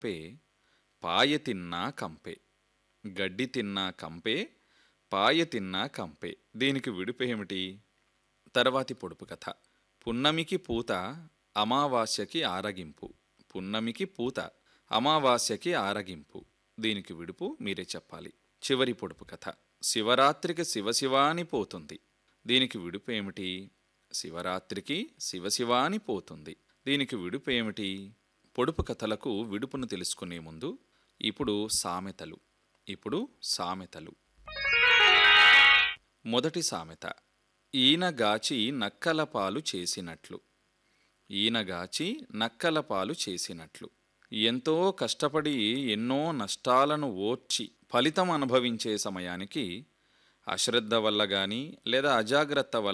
కంపే పాయ తిన్నా కంపే గడ్డి తిన్నా కంపే పాయ తిన్నా కంపే దీనికి విడుపు ఏమిటి తర్వాతి పొడుపు కథ పున్నమికి పూత అమావాస్యకి ఆరగింపు పున్నమికి పూత అమావాస్యకి ఆరగింపు దీనికి విడుపు మీరే చెప్పాలి చివరి పొడుపు కథ శివరాత్రికి శివశివాని పోతుంది దీనికి విడుపు ఏమిటి శివరాత్రికి శివశివాని పోతుంది దీనికి విడుపు ఏమిటి పొడుపు కథలకు విడుపును తెలుసుకునే ముందు ఇప్పుడు సామెతలు ఇప్పుడు సామెతలు మొదటి సామెత ఈనగాచి నక్కల పాలు చేసినట్లు ఈనగాచి నక్కల పాలు చేసినట్లు ఎంతో కష్టపడి ఎన్నో నష్టాలను ఓర్చి ఫలితం అనుభవించే సమయానికి అశ్రద్ధ వల్ల గాని లేదా అజాగ్రత్త వల్ల